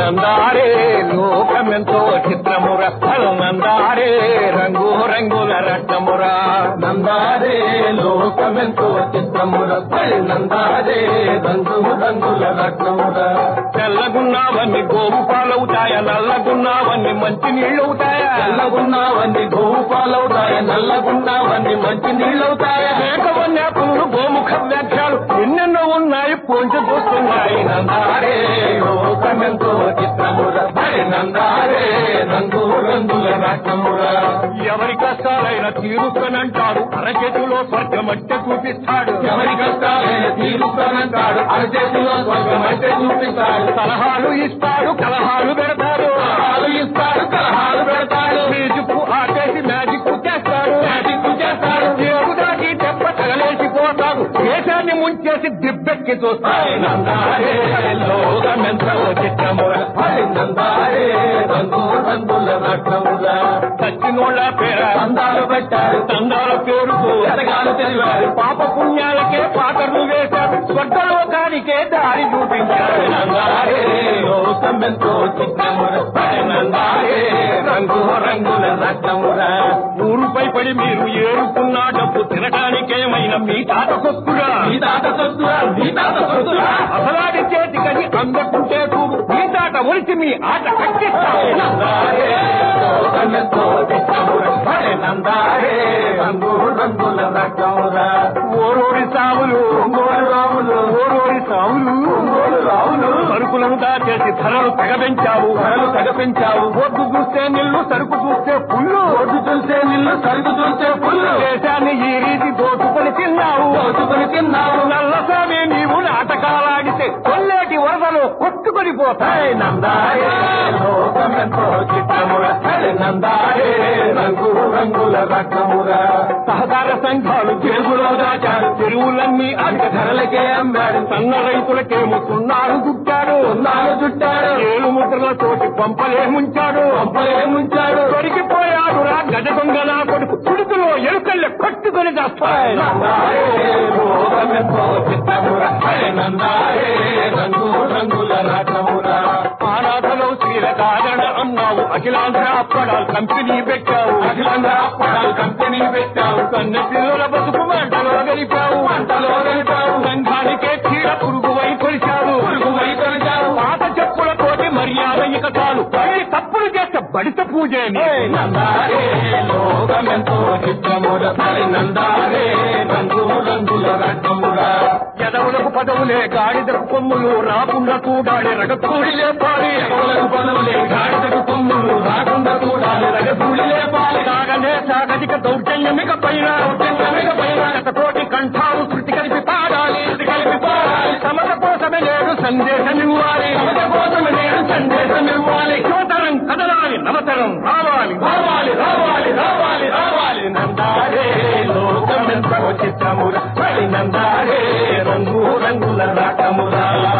నందారే లోకమెంతో చిత్రమురా నందారే రంగు రంగుల రత్నమురా నందారే లోకమెంతో చిత్రముర పడి నందారే రంగు రంగుల రత్నముర తెల్లగున్నావన్నీ గోవు పాలవుతాయ నల్లగున్నావన్నీ మంచి నీళ్ళవుతాయా తెల్లగున్నావన్నీ గోవు పాలవుతాయ నల్లగున్నావన్నీ మంచి నీళ్ళవుతాయ మేకవన్నీ పులు గోముఖ వ్యాఖ్యలు ఎన్నెన్నో ఉన్నాయి పొంచి చూస్తున్నాయి నందారే లోకమెంతో చిత్రముర పడి నందారే రంగు రంగుల రత్నముర ఎవరి కష్టాలైనా తీరుస్తానంటాడు అరచేతిలో స్వర్గమంటే చూపిస్తాడు ఎవరి కష్టాలైన తీరుస్తానంటాడు అరచేతిలో స్వర్గం అంటే చూపిస్తాడు సలహాలు ఇస్తాడు కలహాలు పెడతాడు సలహాలు ఇస్తాడు కలహాలు పెడతాడు మ్యూజిక్ ఆపేసి మ్యాజిక్ చేస్తాడు మ్యాజిక్ చేస్తాడు దేవుడాకి తెప్ప తగలేసిపోతాడు దేశాన్ని ముంచేసి దిబ్బెక్కి చూస్తాడు నందారే లోకమెంతో చిత్రముర హరి నందారే రంగు రంగుల రత్నముల సచ్చినోళ్ళ పేర అందాలు పెట్టారు తందాల పేరుకు ఎరగాలు తెలివారు పాప పుణ్యాలకే పాటలు వేశాడు స్వర్గలోకానికే దారి చూపించాడు నందారే లోకమెంతో చిత్రముర హరి నందారే రంగు రంగుల రత్నముల ఊరుపై పడి మీరు ఏరుకున్న డబ్బు తినటానికేమైనా మీ తాత సొత్తురా మీ తాత సొత్తురా మీ తాత సొత్తురా అసలాడి చేతికని అందకుంటే చూడు మీ తాట ఒలిచి మీ ఆట కట్టిస్తాడు నందారే లోకమెంతో చిత్రముర హరి నందారే రంగు రంగుల రత్నముల ఓరోరి సావులు ఒంగోలు రాములు ఓరోరి సావులు ఒంగోలు రాములు సరుకులను దాచేసి ధరలు తెగబెంచావు ధరలు తెగ పెంచావు ఒడ్డు చూస్తే నిల్లు సరుకు చూస్తే పుల్లు రోడ్డు చూస్తే నిన్ను సరుకు చూస్తే పుల్లు దేశాన్ని ఈ రీతి దోచుకొని తిన్నావు దోచుకుని తిన్నావు నల్లసామి నీవు నాటకాలాడితే కొల్లేటి వరదలు కొట్టుకొని పోతాయి నందారే లోకమెంతో చిత్రముర హరి నందారే రంగు రంగుల రత్నముర సహకార సంఘాలు జేబులో దాచారు చెరువులన్నీ అధిక ధరలకే అమ్మాడు సన్న రైతులకేమో సున్నాలు చుట్టాడు ఉన్నాలు చుట్టారు ఏలు ముద్రల తోటి పంపలే ముంచాడు పంపలే ముంచాడు దొరికిపోయాడు రా గజ దొంగల కొడుకు చుడుకులో ఎలుకల్లె కొట్టుకొని చేస్తాయి నందారే లోకమెంతో చిత్రముర హరి నందారే రంగు రంగుల రత్నముర ఆరాధనలో శ్రీల కారణ అన్నావు అఖిలాంధ్ర అప్పడాలు కంపెనీ పెట్టావు అఖిలంగా అప్పడాలు కంపెనీ పెట్టావు కన్న పిల్లల బతుకు మంటలో గలిపావు పంటలో వెళ్తావు సంఘానికే చీడ పురుగువై కొలిచావు పురుగు వైపరిచావు పాత చెప్పులతోటి మర్యాద ఇక చాలు మళ్ళీ తప్పులు చేస్తే బడిత పూజేని నందారే లోకమెంతో చిత్రముర హరి నందారే రంగు రంగుల రత్నముర ఎదవులకు పదవులే గాడిదకు కొమ్ములు రాకుండా చూడాలి రగతూడి లేపాలి ఎవలకు పనులే గాడిదకు కొమ్ములు రాకుండా చూడాలి రగసూడి లేపాలి సాగనే సాగదిక దౌర్జన్యమిక పైన దౌర్జన్యమిక పైన శతకోటి కంఠాలు శృతి కలిపి పాడాలి శృతి కలిపి పాడాలి. సమత కోసమే నేడు సందేశం ఇవ్వాలి సమత కోసమే నేడు సందేశం ఇవ్వాలి. యువతరం కదలాలి నవతరం రావాలి రావాలి రావాలి రావాలి రావాలి నందారే లోకమెంతో చిత్రముర హరి నందారే రంగు రంగుల రత్నముర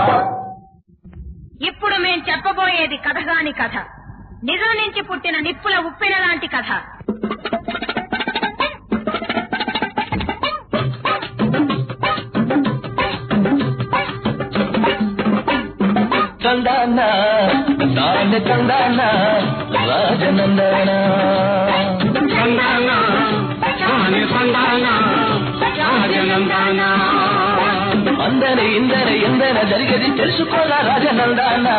ఇప్పుడు మేం చెప్పబోయేది కథగాని కథ నిజం నుంచి పుట్టిన నిప్పుల ఉప్పెన లాంటి కథ తందాన నాన్న తందాన రాజనందన అందరి ఇందరి ఎందర జరిగేది తెలుసుకోరా రాజనందన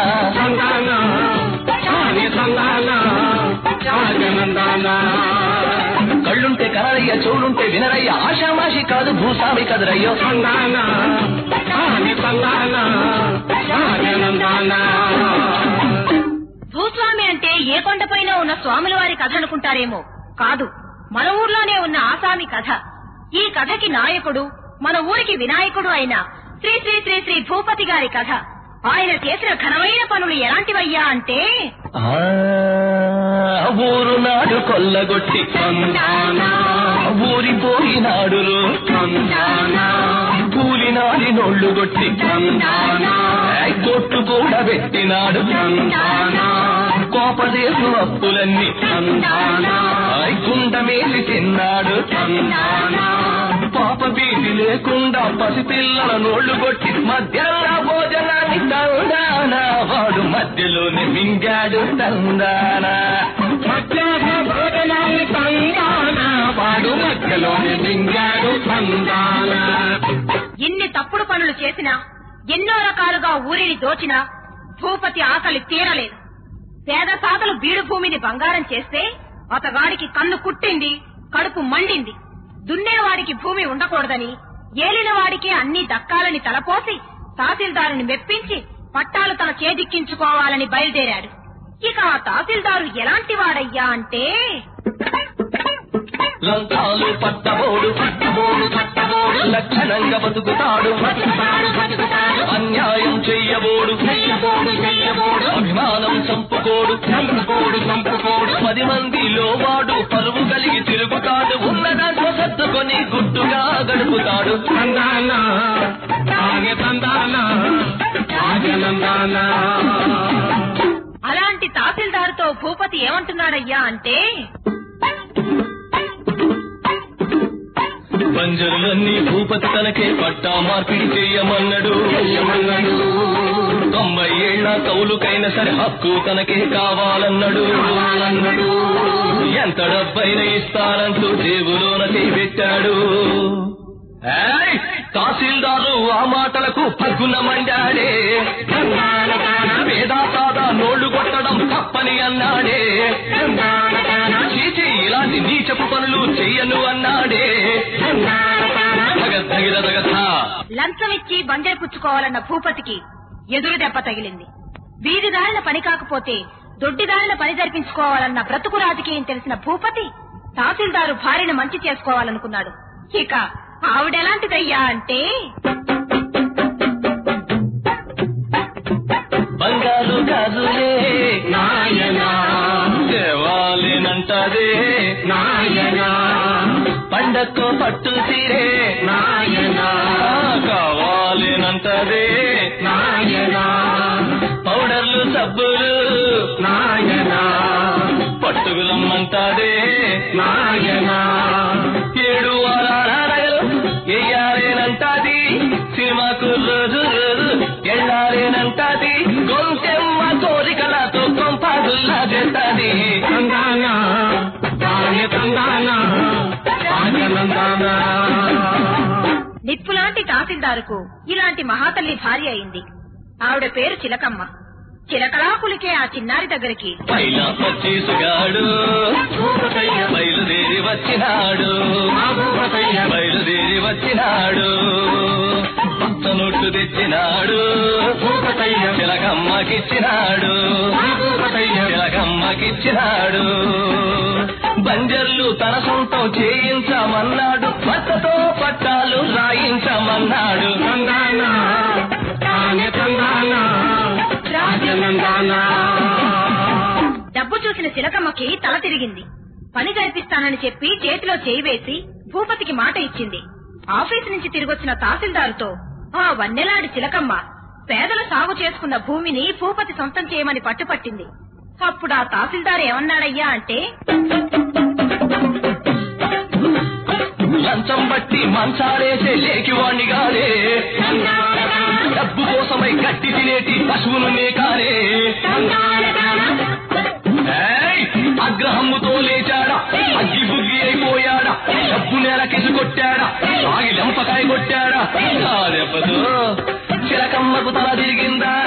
కళ్ళుంటే కనరయ్య చూడుంటే వినరయ్య ఆషామాషి కాదు భూస్వామి కదరయ్యో భూస్వామి అంటే ఏ కొండపైన ఉన్న స్వాముల వారి కథ అనుకుంటారేమో కాదు మన ఊర్లోనే ఉన్న ఆసామి కథ ఈ కథకి నాయకుడు మన ఊరికి వినాయకుడు అయిన శ్రీ శ్రీ శ్రీ శ్రీ భూపతి గారి కథ ఆయన చేసిన ఘనమైన పనులు ఎలాంటివయ్యా అంటే ఆ, ఊరు నాడు కొల్లగొట్టి ఊరిపోయినాడు కూలినాడి నోళ్లు కొట్టి ఏయ్, కొట్టు కూడా పెట్టినాడు కోపదేశు అప్పులన్నీ ఏయ్, కుండ మేలి తిన్నాడు పాప బీటి లేకుండా పసిపిల్లల నోళ్లు కొట్టి మధ్యాహ్న భోజనాన్ని తందానా వాడు మధ్యలోనే మింగాడు తందానా మధ్యాహ్న భోజనాన్ని తందాన వాడు మధ్యలోనే మింగాడు తందాన ఎన్ని తప్పుడు పనులు చేసినా ఎన్నో రకాలుగా ఊరిని దోచినా భూపతి ఆకలి తీరలేదు పేద సాదలు బీడు భూమిని బంగారం చేస్తే అతగాడికి కన్ను కుట్టింది కడుపు మండింది దున్నేవాడికి భూమి ఉండకూడదని ఏలిన వాడికే అన్ని దక్కాలని తలపోసి తహసీల్దారుని మెప్పించి పట్టాలు తన చేదిక్కించుకోవాలని బయలుదేరాడు ఇక ఆ తహసీల్దారు ఎలాంటి వాడయ్యా అంటే లంచాలు పట్టబోడు పట్టబోడు పట్టబోడు లక్షణంగా బతుకుతాడు అన్యాయం చెయ్యబోడు చెయ్యబోడు చెయ్యబోడు అభిమానం చంపుకోడు చంపుకోడు చంపుకోడు పది మందిలో వాడు పరువు కలిగి తిరుగుతాడు ఉన్నదాంట్లో సర్దుకొని గుట్టుగా గడుపుతాడు తందాన తాగే తందాన రాజనందాన అలాంటి తహసీల్దారుతో భూపతి ఏమంటున్నాడయ్యా అంటే బంజరులన్నీ భూపతి తనకే పట్టా మార్పిడి చెయ్యమన్నాడు చెయ్యమన్నాడు తొంభై ఏళ్ల కౌలుకైన సరే హక్కు తనకే కావాలన్నాడు కావాలన్నాడు ఎంత డబ్బైనా ఇస్తానంటూ జేబులోన చేపెట్టాడు ఏయ్! తహసీల్దారు ఆ మాటలకు పగ్గున మండాడే తందాన తాన పేదా సాదా నోళ్లు కొట్టడం తప్పని అన్నాడే తందాన తాన చీచి ఇలాంటి నీచపు పనులు చెయ్యను అన్నాడే తందాన తాన తగ తగ లంచం ఇచ్చి బంజరు పుచ్చుకోవాలన్న భూపతికి ఎదురు దెబ్బ తగిలింది వీధిదారిన పని కాకపోతే దొడ్డిదారిన పని జరిపించుకోవాలన్న బ్రతుకు రాజకీయం తెలిసిన భూపతి తహసీల్దారు భార్యను మంచి చేసుకోవాలనుకున్నాడు ఇక ఆవిడెలాంటిదయ్యా అంటే బంగారు గాజులే నాయనా దేవాలేనంటదే నాయనా పండక్కో పట్టు తీరే నాయనా కావాలేనంటదే నాయనా పౌడర్లు సబ్బులు నాయనా పట్టుకులమ్మంటదే నాయనా ఏడు వారాల నగలు ఎయ్యాలేనంటది సినిమాకు రోజు రోజు ఎళ్ళాలేనంటది గొంతెమ్మ కోరికలతో కొంపగుల్లా చేస్తది తందాన తాగే తందాన రాజనందాన నిప్పులాంటి తహసీల్దారుకు ఇలాంటి మహాతల్లి భార్య అయింది ఆవిడ పేరు చిలకమ్మ చిలకలాకులికే ఆ చిన్నారి దగ్గరికి పైన పచ్చీసుగాడు బయలుదేరి వచ్చినాడు బయలుదేరి వచ్చినాడు పచ్చ నొట్టు తెచ్చినాడు చిలకమ్మకిచ్చినాడు చిలకమ్మకిచ్చినాడు బంజర్లు తన సొంతం చేయించమన్నాడు భర్తతో పట్టాలు రాయించమన్నాడు తందాన తాగే తందాన రాజనందాన డబ్బు చూసిన చిలకమ్మకి తల తిరిగింది పని జరిపిస్తానని చెప్పి చేతిలో చేయి వేసి భూపతికి మాట ఇచ్చింది ఆఫీసు నుంచి తిరిగొచ్చిన తహసీల్దారుతో ఆ వన్నెలాడి చిలకమ్మ పేదలు సాగు చేసుకున్న భూమిని భూపతి సొంతం చేయమని పట్టుపట్టింది అప్పుడు ఆ తహసీల్దార్ ఏమన్నాడయ్యా అంటే లంచం బట్టి మంచాలేసే లేకివాణ్ణి గారే డబ్బు కోసమై గట్టి తినేటి పశువును మేకారే ఏయ్! అగ్రహమ్ముతో లేచాడా అగ్గి బుగ్గి అయిపోయాడా డబ్బు నేలకేసి కొట్టాడా సాగి లెంపకాయ కొట్టాడా ఆ దెబ్బతో చిలకమ్మకు తల తిరిగిందా